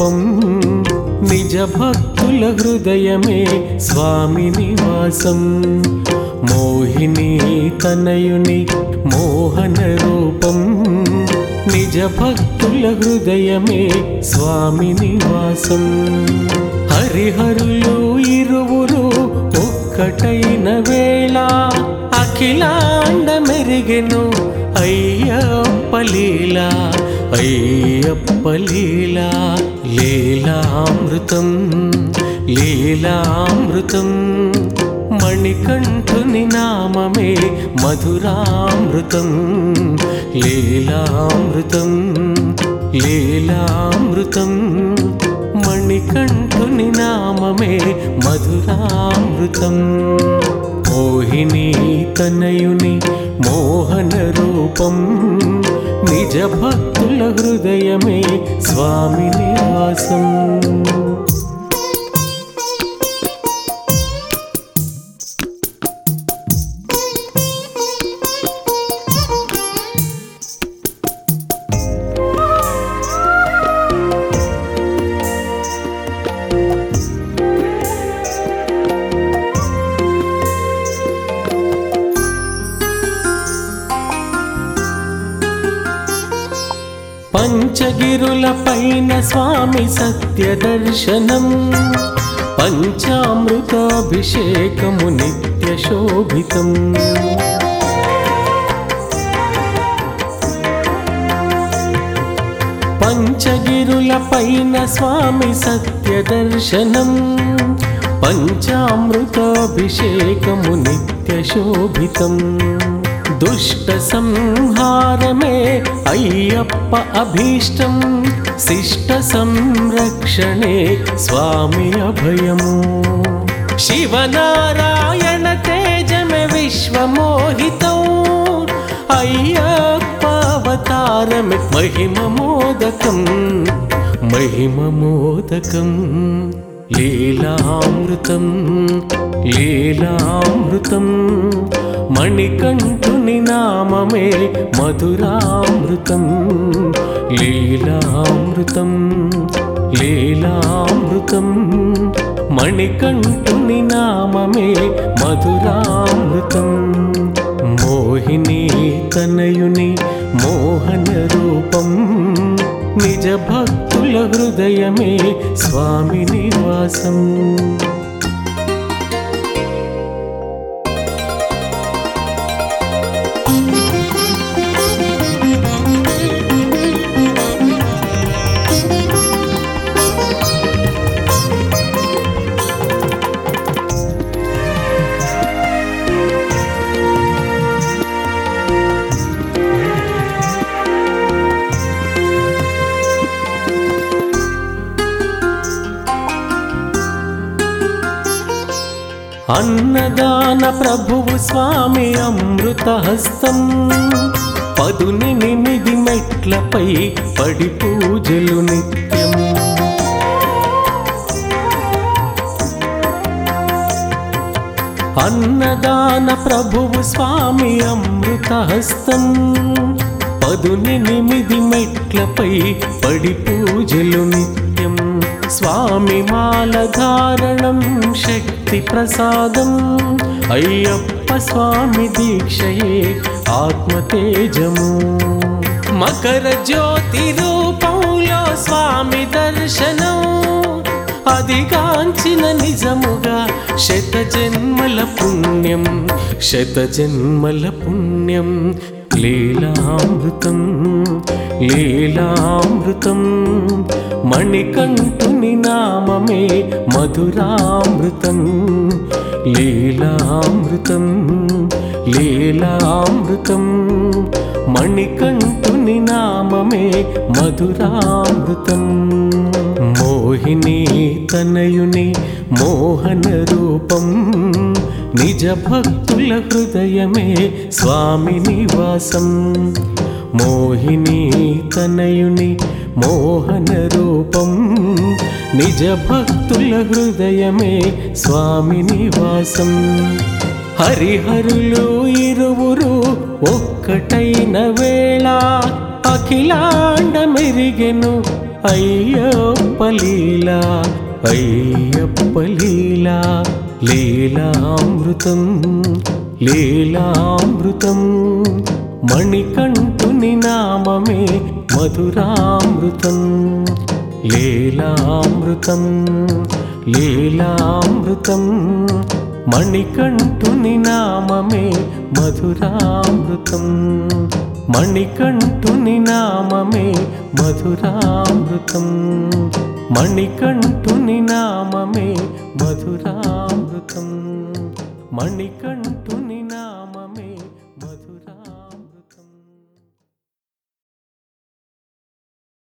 రూపం నిజ భక్తుల హృదయమే స్వామి నివాసం మోహిని తనయుని మోహన రూపం నిజ భక్తుల హృదయమే స్వామి నివాసం హరిహరులు ఇరువురు ఒక్కటైన వేళ అఖిలాండ మెరిగెను అయ్యప్ప లీలా అయ్యప్ప లీలా లీలామృతం లీలామృతం మణికంఠుని నామమే మధురామృతం లీలామృతం లీలామృతం మణికంఠుని నామమే మధురామృతం మోహిని తనయుని మోహన రూపం నిజ భక్తుల హృదయమే స్వామి నివాసం పంచగిరుల పైన స్వామి సత్య దర్శనం పంచామృతాభిషేకము నిత్య శోభితం పంచగిరుల పైన స్వామి సత్య దర్శనం పంచామృతాభిషేకము నిత్య శోభితం దుష్ట సంహారమే అయ్యప్ప అభీష్టం శిష్ట సంరక్షణే స్వామి అభయము శివనారాయణ తేజమే విశ్వమోహితం అయ్యప్ప అవతారమే మహిమమోదకం మహిమమోదకం లీలామృతం లీలామృతం మణికంఠుని నామమే మధురామృతం లీలామృతం లీలామృతం మణికంఠుని నామమే మధురామృతం మోహిని తనయుని మోహన రూపం నిజ భక్తుల హృదయమే స్వామి నివాసం అన్నదాన ప్రభువు స్వామి అమృతహస్తం పదునెనిమిది మెట్లపై పడి పూజలు నిత్యం అన్నదాన ప్రభువు స్వామి అమృతహస్తం పదునెనిమిది మెట్లపై పడి పూజలు నిత్యం స్వామి మాల ధారణం శక్తి ప్రసాదం అయ్యప్ప స్వామి దీక్షయే ఆత్మతేజము మకర జ్యోతి రూపంలో స్వామి దర్శనం అదిగాంచిన నిజముగా శత జన్మల పుణ్యం శత జన్మల పుణ్యం లీలామృతం లీలామృతం మణికంఠుని నామమే మధురామృతం లీలామృతం లీలామృతం మణికంఠుని నామమే మధురామృతం మోహిని తనయుని మోహన రూపం నిజ భక్తుల హృదయమే స్వామి నివాసం మోహిని తనయుని మోహన రూపం నిజ భక్తుల హృదయమే స్వామి నివాసం హరిహరులు ఇరువురు ఒక్కటైన వేళ అఖిలాండ మెరిగెను అయ్యప్ప లీలా అయ్యప్ప లీలా లీలామృతం లీలామృతం మణికంఠుని నామమే మధురామృతం లీలామృతం లీలామృతం మణికంఠుని నామమే మధురామృతం మణికంఠుని నామమే మధురామృతం మణికంఠుని నామమే మధురామృతం మణికంఠుని నామమే మధురా